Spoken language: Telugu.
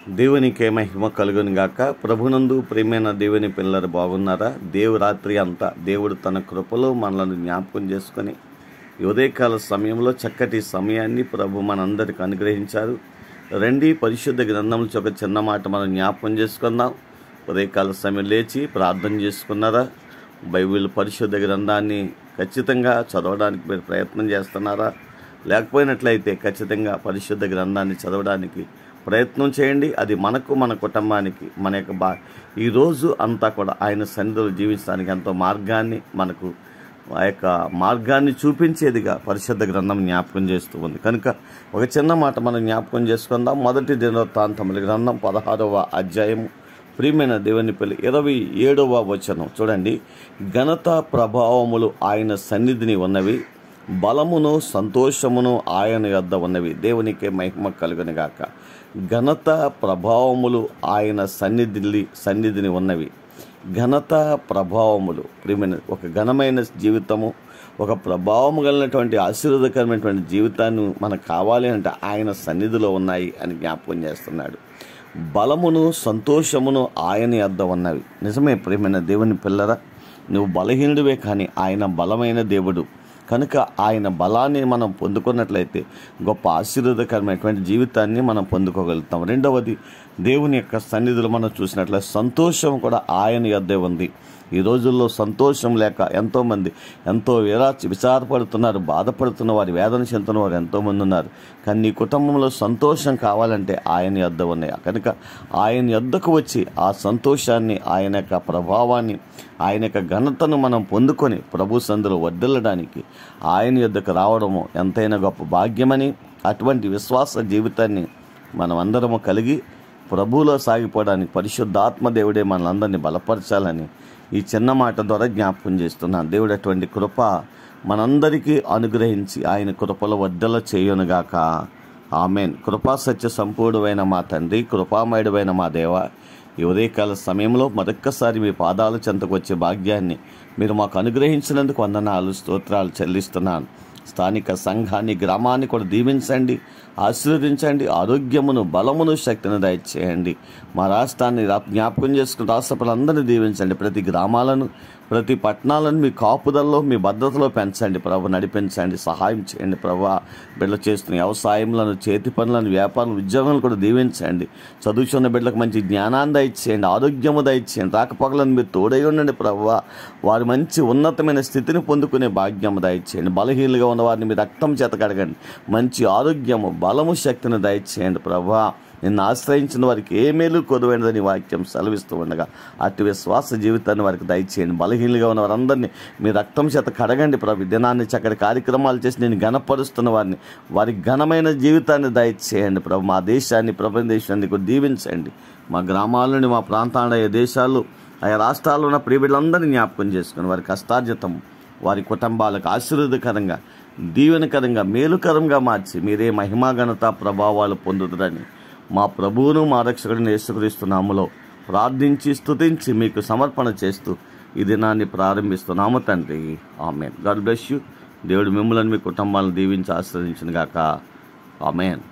దేవునికే మహిమ కలుగును గాక ప్రభునందు ప్రేమైన దేవుని పిల్లలు బాగున్నారా దేవు రాత్రి అంతా దేవుడు తన కృపలో మనలను జ్ఞాపకం చేసుకొని ఈ ఉదయకాల సమయంలో చక్కటి సమయాన్ని ప్రభు మనందరికి అనుగ్రహించారు రండి పరిశుద్ధ గ్రంథంలో ఒక చిన్న మాట మనం జ్ఞాపకం చేసుకుందాం ఉదయకాల సమయం లేచి ప్రార్థన చేసుకున్నారా బైబిల్ పరిశుద్ధ గ్రంథాన్ని ఖచ్చితంగా చదవడానికి మీరు ప్రయత్నం చేస్తున్నారా లేకపోయినట్లయితే ఖచ్చితంగా పరిశుద్ధ గ్రంథాన్ని చదవడానికి ప్రయత్నం చేయండి అది మనకు మన కుటుంబానికి మన యొక్క బా ఈరోజు అంతా కూడా ఆయన సన్నిధిలో జీవించడానికి ఎంతో మార్గాన్ని మనకు ఆ యొక్క మార్గాన్ని చూపించేదిగా పరిశుద్ధ గ్రంథం జ్ఞాపకం చేస్తూ ఉంది కనుక ఒక చిన్న మాట మనం జ్ఞాపకం చేసుకుందాం మొదటి దినవృత్తాంతముల గ్రంథం పదహారవ అధ్యాయము ప్రియమైన దేవుని పిల్లి ఇరవై ఏడవ వచనం చూడండి ఘనత ప్రభావములు ఆయన సన్నిధిని ఉన్నవి బలమును సంతోషమును ఆయన యొద్ద ఉన్నవి దేవునికే మహిమ కలుగునిగాక ఘనత ప్రభావములు ఆయన సన్నిధి సన్నిధిని ఉన్నవి ఘనత ప్రభావములు ప్రియమైన ఒక ఘనమైన జీవితము ఒక ప్రభావము కలిగినటువంటి ఆశీర్వాదకరమైనటువంటి జీవితాన్ని మనకు కావాలి అంటే ఆయన సన్నిధిలో ఉన్నాయి అని జ్ఞాపకం చేస్తున్నాడు బలమును సంతోషమును ఆయన యొద్ద ఉన్నవి నిజమే ప్రియమైన దేవుని పిల్లరా నువ్వు బలహీనుడివే కానీ ఆయన బలమైన దేవుడు కనుక ఆయన బలాన్ని మనం పొందుకున్నట్లయితే గొప్ప ఆశీర్వాదకరమైనటువంటి జీవితాన్ని మనం పొందుకోగలుగుతాం రెండవది దేవుని యొక్క సన్నిధిలో మనం చూసినట్లయితే సంతోషం కూడా ఆయన యొద్దే ఉంది ఈ రోజుల్లో సంతోషం లేక ఎంతోమంది ఎంతో విరా విచారపడుతున్నారు బాధపడుతున్న వారి వేదన చెందుతున్న వారు ఎంతోమంది ఉన్నారు కానీ నీ కుటుంబంలో సంతోషం కావాలంటే ఆయన యొద్ద ఉన్నాయి కనుక ఆయన యొద్దకు వచ్చి ఆ సంతోషాన్ని ఆయన యొక్క ప్రభావాన్ని ఆయన యొక్క ఘనతను మనం పొందుకొని ప్రభు సందులో వర్దిల్లడానికి ఆయన యొద్దకు రావడము ఎంతైనా గొప్ప భాగ్యమని అటువంటి విశ్వాస జీవితాన్ని మనం అందరము కలిగి ప్రభువులో సాగిపోవడానికి పరిశుద్ధాత్మ దేవుడే మనలందరినీ బలపరచాలని ఈ చిన్న మాట ద్వారా జ్ఞాపకం చేస్తున్నాను దేవుడు అటువంటి కృప మనందరికీ అనుగ్రహించి ఆయన కృపలో వద్దల చేయునుగాక ఆమెన్ కృపా సత్య సంపూర్ణమైన మా తండ్రి కృపామయుడమైన మా దేవ ఈ ఉదయకాల సమయంలో మరొక్కసారి మీ పాదాల చెంతకు వచ్చే భాగ్యాన్ని మీరు మాకు అనుగ్రహించినందుకు వందనాలు స్తోత్రాలు చెల్లిస్తున్నాను స్థానిక సంఘాన్ని గ్రామాన్ని కూడా దీవించండి ఆశీర్వదించండి ఆరోగ్యమును బలమును శక్తిని దయచేయండి మా రాష్ట్రాన్ని రా- జ్ఞాపకం చేసుకుని రాష్ట్ర ప్రజలందరినీ దీవించండి ప్రతి గ్రామాలను ప్రతి పట్టణాలను మీ కాపుదల్లో మీ భద్రతలో పెంచండి ప్రభు నడిపించండి సహాయం చేయండి ప్రభు బిడ్డలు చేస్తున్న వ్యవసాయంలను చేతి పనులను వ్యాపారం ఉద్యోగాలను కూడా దీవించండి చదువుతున్న బిడ్డలకు మంచి జ్ఞానాన్ని దయచేయండి ఆరోగ్యము దయచేయండి రాకపోకలను మీరు తోడై ఉండండి ప్రభు వారి మంచి ఉన్నతమైన స్థితిని పొందుకునే భాగ్యము దయచేయండి బలహీనలుగా ఉన్న వారిని మీ రక్తం చేత కడగండి మంచి ఆరోగ్యము బలము శక్తిని దయచేయండి ప్రభా నిన్ను ఆశ్రయించిన వారికి ఏ మేలు కొదువైనదని వాక్యం సెలవిస్తూ ఉండగా అటు విశ్వాస జీవితాన్ని వారికి దయచేయండి బలహీనలుగా ఉన్న వారందరినీ మీ రక్తం చేత కడగండి ప్రభు ఈ దినాన్ని చక్కటి కార్యక్రమాలు చేసి నేను ఘనపరుస్తున్న వారిని వారి ఘనమైన జీవితాన్ని దయచేయండి ప్రభు మా దేశాన్ని ప్రపంచ దేశాన్ని కూడా దీవించండి మా గ్రామాలని మా ప్రాంతాల దేశాలు ఆయా రాష్ట్రాల్లో ఉన్న ప్రియబిడ్డలందరినీ జ్ఞాపకం చేసుకుని వారి కష్టార్జితం వారి కుటుంబాలకు ఆశీర్వదకరంగా దీవెనకరంగా మేలుకరంగా మార్చి మీరే మహిమా ఘనత ప్రభావాలు పొందుతురని మా ప్రభువును మా రక్షకుడిని యేసుక్రీస్తునాములో ప్రార్థించి స్తుతించి మీకు సమర్పణ చేస్తూ ఈ దినాన్ని ప్రారంభిస్తున్నాము తండ్రి ఆమెన్ గాడ్ బ్లెస్ యూ దేవుడు మిమ్మల్ని మీ కుటుంబాలను దీవించి ఆశ్రదించిన గాక ఆమెన్